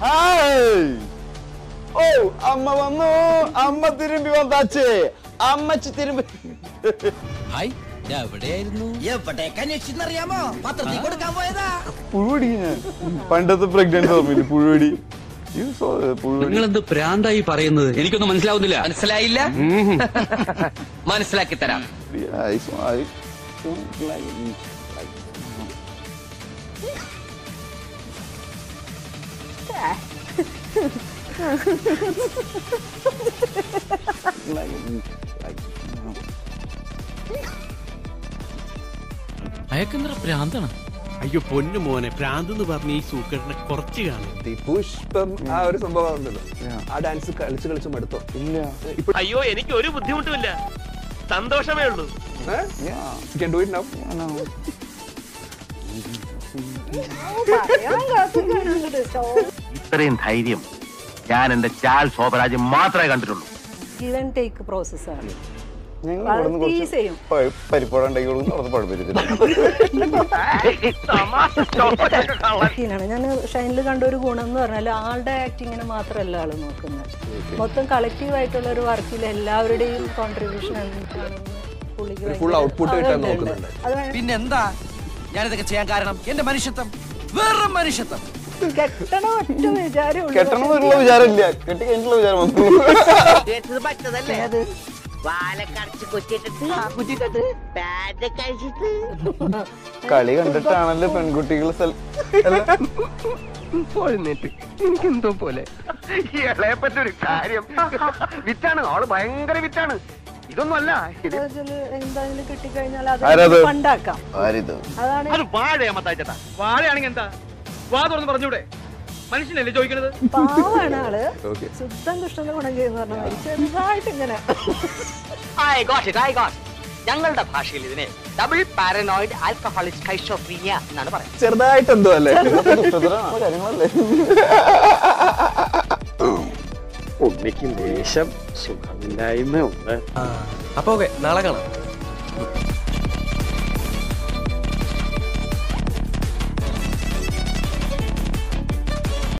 Hi ഓ അമ്മ വന്നു അമ്മ തിരുമ്പി വന്നാച്ചേ അമ്മച്ചി തിരുമ്പി ഹായ് എവിടെയായിരുന്നു എവിടേക്ക് അന്വേഷിച്ചെന്നറിയാമോ പത്രത്തിൽ കൊടുക്കാൻ പോയതാ പുഴുവടി ഞാൻ പണ്ടത്തെ പ്രഗ്നൻസി ഓർമ്മയില്ല പുഴുവടി You saw the പുഴുവടി നിങ്ങൾ എന്ത് പ്രാന്തായി പറയുന്നത് എനിക്കൊന്നും മനസ്സിലാവുന്നില്ല മനസ്സിലായില്ല മനസ്സിലാക്കി തരാം Yeah, I saw- I don't like it. Like, like it, like, no. അയക്കെന്തര പ്രാന്താണ് അയ്യോ പൊന്നു മോനെ ഭ്രാന്ത് എന്ന് പറഞ്ഞ ഈ സൂക്കറിനെ കുറച്ച് കാണും ഈ പുഷ്പം ആ ഒരു സംഭവം ഉണ്ടല്ലോ Yeah. ആ ഡാൻസ് കളിച്ച് കളിച്ച് മടുത്തോ ഇല്ല അയ്യോ എനിക്ക് ഒരു ബുദ്ധിമുട്ടുമില്ല സന്തോഷമേ ഉള്ളൂ Yeah, can do it now I know. ഇത്രയും ധൈര്യം ഞാൻ എന്റെ ചാൽ ശോഭരാജ് മാത്രമേ കണ്ടിട്ടുള്ളൂ ഗിവ് ആൻഡ് ടേക്ക് പ്രോസസ്സാണ് ഞങ്ങൾ വളരെ ഇവിടുന്ന് കുറച്ച് easy ചെയ്യും. പ- പരിപ്പുവട ഉണ്ടാക്കി കൊടുക്കും അവിടെ പഴപ്പരിച്ചില്ല ആണ് ഞാൻ ഷൈനിൽ കണ്ട ഒരു ഗുണം എന്ന് പറഞ്ഞാൽ ആളുടെ ആക്ടിങ്ങിന് മാത്രമല്ല ആള് നോക്കുന്നത് മൊത്തം കളക്റ്റീവ് ആയിട്ടുള്ള ഒരു വർക്കിൽ എല്ലാവരുടെയും കോൺട്രിബ്യൂഷൻ എന്താണെന്ന് പുള്ളിക്ക് full ഭയങ്കര- output കിട്ടാൻ അതുണ്ട്, ഉണ്ട്. നോക്കുന്നുണ്ട്. അത് വേണം. പിന്നെന്താ ഞാനിതൊക്കെ ചെയ്യാൻ കാരണം എന്റെ മനുഷ്യത്വം വെറും മനുഷ്യത്വം കെട്ടണ ഒറ്റ വിചാരമേ ഉള്ളൂ. കെട്ടണം എന്നുള്ള വിചാരമില്ല കെട്ടി കഴിഞ്ഞിട്ടുള്ള വിചാരം വന്നു അത് വാലക്കടച്ച് കുറ്റിട്ടിട്ട് പാറ്റ് കഴിച്ചിട്ട് കളി കണ്ടിട്ടാണല്ലോ പെൺകുട്ടികൾ സ്ഥല- അല്ല, എനിക്കെന്തോ പോലെ ഇളയപ്പറ്റ ഒരു കാര്യം വിറ്റാണ് ആള് ഭയങ്കര വിറ്റാണ് ഇതൊന്നും അല്ല ഇത് ഇതില് എന്തായാലും കിട്ടിക്കഴിഞ്ഞാൽ ആരത്? അത് ഫണ്ടാക്കാം ആരിത് അതാണ് അത് വാഴയാ മത്തായിച്ചേട്ടാ വാഴയാണെങ്കിൽ എന്താ വാ തുറന്ന് പറഞ്ഞൂടെ മനുഷ്യനല്ലേ ചോദിക്കണത് പാവാണ് ആള് Okay. ശുദ്ധം കൃഷ്ണന്റെ ഗുണം ചെയ്യുന്ന പറഞ്ഞാൽ ചെറുതായിട്ട് ഇങ്ങനെ ഞങ്ങളുടെ ഭാഷയിൽ ഇതിനെ ഡബിൾ പാരനോയിഡ് ആൽക്കഹോളിക് സ്കൈഷോഫ്രീനിയ എന്നാണ് പറയുന്നത് ചെറുതായിട്ട് എന്തോ അല്ലേ ഇതൊക്കെ ദുഷ്ടതരാണ് കാര്യങ്ങളല്ലേ ഉണ്ണിക്ക് ലേശം സുഖമില്ലായ്മ ഉണ്ട് അപ്പൊ ഓക്കെ നാളെ കാണാം